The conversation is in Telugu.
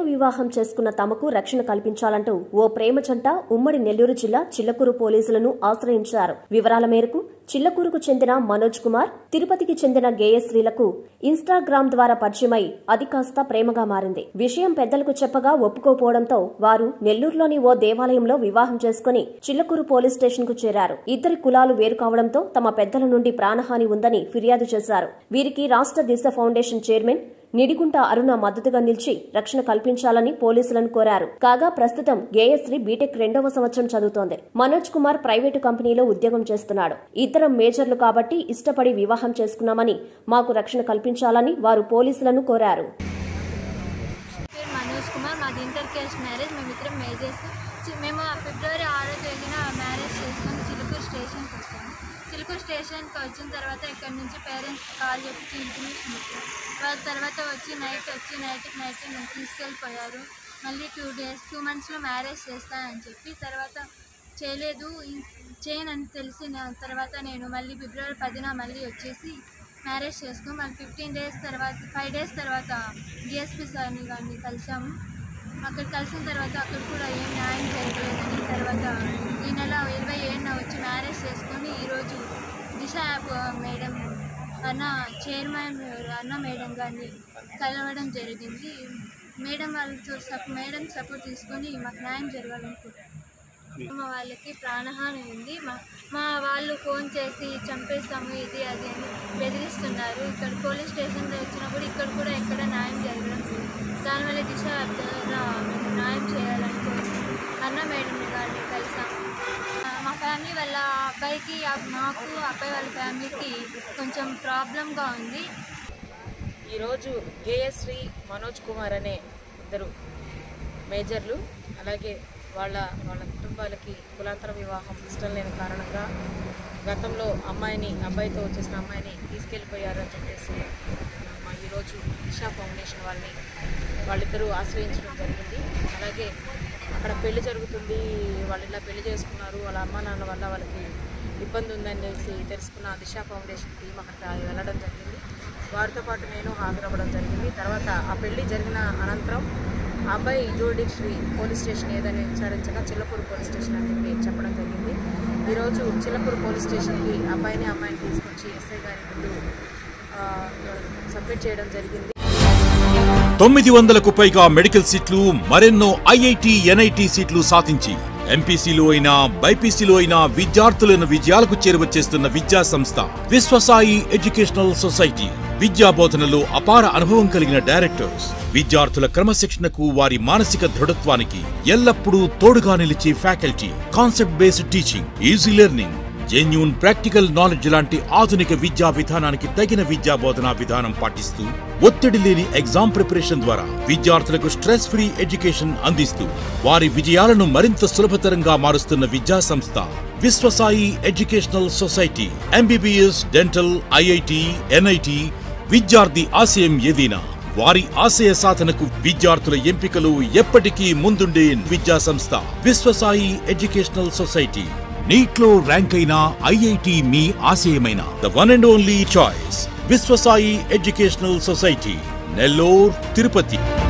వివాహం చేసుకున్న తమకు రక్షణ కల్పించాలంటూ ఓ ప్రేమ జంట ఉమ్మడి నెల్లూరు జిల్లా చిల్లకూరు పోలీసులను ఆశ్రయించారు వివరాల మేరకు చిల్లకూరుకు చెందిన మనోజ్ కుమార్ తిరుపతికి చెందిన గేయశ్రీలకు ఇన్స్టాగ్రామ్ ద్వారా పరిచయమై అది కాస్త ప్రేమగా మారింది విషయం పెద్దలకు చెప్పగా ఒప్పుకోపోవడంతో వారు నెల్లూరులోని ఓ దేవాలయంలో వివాహం చేసుకుని చిల్లకూరు పోలీస్ స్టేషన్ కు చేరారు ఇద్దరి కులాలు వేరు కావడంతో తమ పెద్దల నుండి ప్రాణహాని ఉందని ఫిర్యాదు చేశారు వీరికి రాష్ట్ర దిశ ఫౌండేషన్ చైర్మన్ నిడిగుంట అరుణ మద్దతుగా నిలిచి రక్షణ కల్పించాలని పోలీసులను కోరారు కాగా ప్రస్తుతం గేయశ్రీ బీటెక్ రెండవ సంవత్సరం చదువుతోంది మనోజ్ కుమార్ ప్రైవేటు కంపెనీలో ఉద్యోగం చేస్తున్నాడు ఇద్దరం మేజర్లు కాబట్టి ఇష్టపడి వివాహం చేసుకున్నామని మాకు రక్షణ కల్పించాలని వారు పోలీసులను కోరారు పేరు మనోజ్ కుమార్ మాది ఇంటర్ క్యాస్ట్ మ్యారేజ్ మేమిద్దరం మేజర్స్ చి- మేము ఫిబ్రవరి ఆరో తేదీన మ్యారేజ్ చేసుకొని చిలుకూరు స్టేషన్కి వచ్చాము చిలుకూరు స్టేషన్కి వచ్చిన తర్వాత ఇక్కడ నుంచి పేరెంట్స్కి కాల్ చెప్పి ఇన్ఫర్మేషన్ ఇచ్చారు వాళ్ళ తర్వాత వచ్చి నైట్ వచ్చి నైట్కి నైట్ నన్ను తీసుకెళ్ళిపోయారు మళ్ళీ టూ డేస్ టూ మంత్స్లో మ్యారేజ్ చేస్తానని చెప్పి తర్వాత చేయలేదు ఇం- చేయనని తెలిసిన తర్వాత నేను మళ్ళీ ఫిబ్రవరి పదిన మళ్ళీ వచ్చేసి మ్యారేజ్ చేసుకుని మళ్ళీ ఫిఫ్టీన్ డేస్ తర్వాత ఫైవ్ డేస్ తర్వాత డిఎస్పీ సార్ని గారిని కలిసాము అక్కడ కలిసిన తర్వాత అక్కడ కూడా ఏం న్యాయం జరగలేదని తర్వాత ఈ నెల ఇరవై ఏడున వచ్చి మ్యారేజ్ చేసుకొని ఈరోజు దిశ యాప్ మేడం అన్న చైర్మన్ అన్న మేడం గారిని కలవడం జరిగింది మేడం వాళ్ళతో సప్ మేడం సపోర్ట్ తీసుకొని మాకు న్యాయం జరగాలనుకుంటున్నాను మా వాళ్ళకి ప్రాణహాని ఉంది మా మా వాళ్ళు ఫోన్ చేసి చంపేస్తాము ఇది అది అని బెదిరిస్తున్నారు ఇక్కడ పోలీస్ స్టేషన్లో వచ్చినప్పుడు ఇక్కడ కూడా ఎక్కడ న్యాయం జరగడం లేదు. దానివల్ల దిశ ద్వారా మేము న్యాయం చేయాలని కోరుకుంటున్నాం. అన్న మేడం గారిని కలిసాము ఆ, మా ఫ్యామిలీ వాళ్ళ అబ్బాయికి ఆ- మాకు అబ్బాయి వాళ్ళ ఫ్యామిలీకి కొంచెం ప్రాబ్లంగా ఉంది ఈరోజు గేయశ్రీ మనోజ్ కుమార్ అనే ఇద్దరు మేజర్లు అలాగే వాళ్ళ వాళ్ళ కుటుంబాలకి కులాంతర వివాహం ఇష్టం లేని కారణంగా గతంలో అమ్మాయిని అబ్బాయితో వచ్చేసిన అమ్మాయిని తీసుకెళ్ళిపోయారు అని చెప్పేసి మా ఈరోజు ఇషా ఫౌండేషన్ వాళ్ళని వాళ్ళిద్దరూ ఆశ్రయించడం జరిగింది అలాగే అక్కడ పెళ్లి జరుగుతుంది వాళ్ళు ఇలా పెళ్లి చేసుకున్నారు వాళ్ళ అమ్మ నాన్న వల్ల వాళ్ళకి ఇబ్బంది ఉందనేసి తెలుసుకున్న దిశ ఫౌండేషన్ టీం అక్కడ వెళ్ళడం జరిగింది వారితో పాటు నేను హాజరవ్వడం జరిగింది తర్వాత ఆ పెళ్లి జరిగిన అనంతరం ఆ అబ్బాయి జ్యూడిషరీ పోలీస్ స్టేషన్ ఏదని విచారించగా చిల్లపూరు పోలీస్ స్టేషన్ అని చెప్పి చెప్పడం జరిగింది ఈరోజు చిల్లపూరు పోలీస్ స్టేషన్కి అబ్బాయిని అమ్మాయిని తీసుకొచ్చి ఎస్ఐ గారి ముందు ఆ, సబ్మిట్ చేయడం జరిగింది తొమ్మిది వందలకు పైగా మెడికల్ సీట్లు మరెన్నో ఐఐటి ఎన్ఐటి సీట్లు సాధించి ఎంపీసీలో అయినా బైపీసీలో అయినా విద్యార్థులను విజయాలకు చేరువచ్చేస్తున్న విద్యా సంస్థ విశ్వసాయి ఎడ్యుకేషనల్ సొసైటీ విద్యా బోధనలో అపార అనుభవం కలిగిన డైరెక్టర్స్ విద్యార్థుల క్రమశిక్షణకు వారి మానసిక దృఢత్వానికి ఎల్లప్పుడూ తోడుగా నిలిచే faculty concept based teaching easy learning genuine practical knowledge లాంటి ఆధునిక విద్యా విధానానికి తగిన విద్యా బోధనా విధానం పాటిస్తూ ఒత్తిడి లేని ఎగ్జామ్ ప్రిపరేషన్ ద్వారా విద్యార్థులకు స్ట్రెస్ ఫ్రీ ఎడ్యుకేషన్ అందిస్తూ వారి విజయాలను మరింత సులభతరంగా మారుస్తున్న విద్యా సంస్థ Vishwasai educational society MBBS dental IIT NIT విద్యార్థి ఆశయం ఏదైనా వారి ఆశయ సాధనకు విద్యార్థుల ఎంపికలు ఎప్పటికీ ముందుండే విద్యా సంస్థ విశ్వసాయి ఎడ్యుకేషనల్ సొసైటీ నీట్లో ర్యాంక్ అయిన ఐఐటి మీ ఆశయమైన the one and only choice Vishwasai educational society Nellore Tirupati